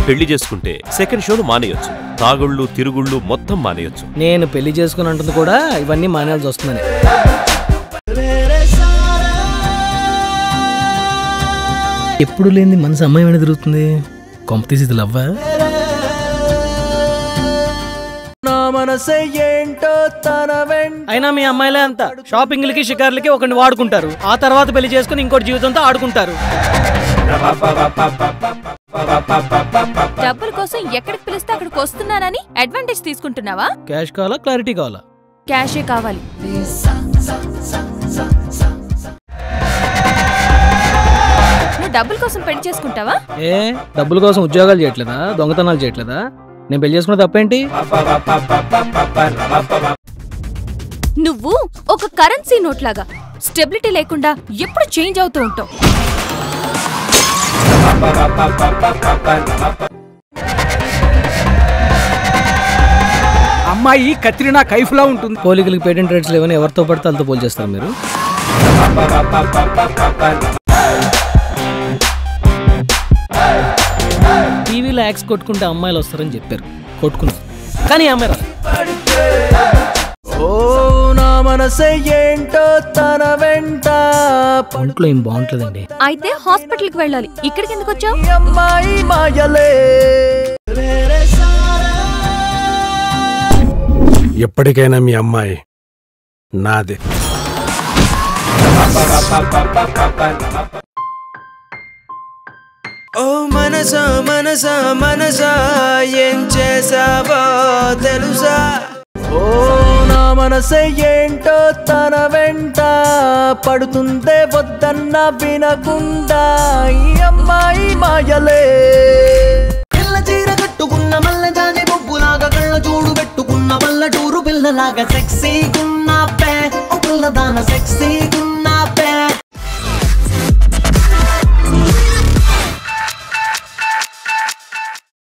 పెళ్లి చేసుకుంటే సెకండ్ షోలు మానేయొచ్చు తాగుళ్ళు తిరుగుళ్ళు మొత్తం మానేయొచ్చు నేను పెళ్లి చేసుకుని అంటుంది కూడా ఇవన్నీ మానేయాల్సి వస్తుందని ఎప్పుడు లేని మనసు అమ్మాయి ఏమైనా తిరుగుతుంది కొంప తీసి ఇది లవ్వా అయినా మీ అమ్మాయిలే అంత షాపింగ్లకి షికార్లకి ఒకరిని వాడుకుంటారు ఆ తర్వాత పెళ్లి చేసుకుని ఇంకోటి జీవితంతో ఆడుకుంటారు డబ్బుల కోసం ఎక్కడికి పిలిస్తే అక్కడికి వస్తున్నానని అడ్వాంటేజ్ తీసుకుంటున్నావా క్యాష్ కావాలా క్లారిటీ కావాలా క్యాషే కావాలి నువ్వు డబ్బుల కోసం పెళ్లి చేసుకుంటావా ఏ డబ్బుల కోసం ఉద్యోగాలు చేయట్లేదా దొంగతనాలు చేయట్లేదా నేను పెళ్లి చేసుకున్న తప్పేంటి నువ్వు ఒక కరెన్సీ నోట్ లాగా స్టెబిలిటీ లేకుండా ఎప్పుడు చేంజ్ అవుతూ ఉంటావు అమ్మాయి కత్రినా కైఫ్లా ఉంటుంది పోలికలకి పేటెంట్ రైట్స్ లేవని ఎవరితో పడితే వాళ్ళతో పోల్ చేస్తారు మీరు టీవీలో యాక్స్ కొట్టుకుంటే అమ్మాయిలు వస్తారని చెప్పారు కొట్టుకున్నారు కానీ ఈ అమ్మాయి రాదు. ఒంట్లో ఏం బాగుంటుందండి అయితే హాస్పిటల్కి వెళ్ళాలి ఇక్కడికి ఎందుకు వచ్చావు ఎప్పటికైనా మీ అమ్మాయి నాదే ఓ మనసా మనసా మనసా ఏం చేసావో తెలుసా ఓ నా మనసే ఏంటో తన వెంట పడుతుందే వద్దన్న వినకుండా ఈ అమ్మాయి మాయలే పిల్ల చీర కట్టుకున్న మల్ల జాజి బొబ్బులాగా కళ్ళ చూడు పెట్టుకున్న పల్లటూరు పిల్లలాగా సెక్సీగున్న పే ఓ పిల్లదాన సెక్సీగున్న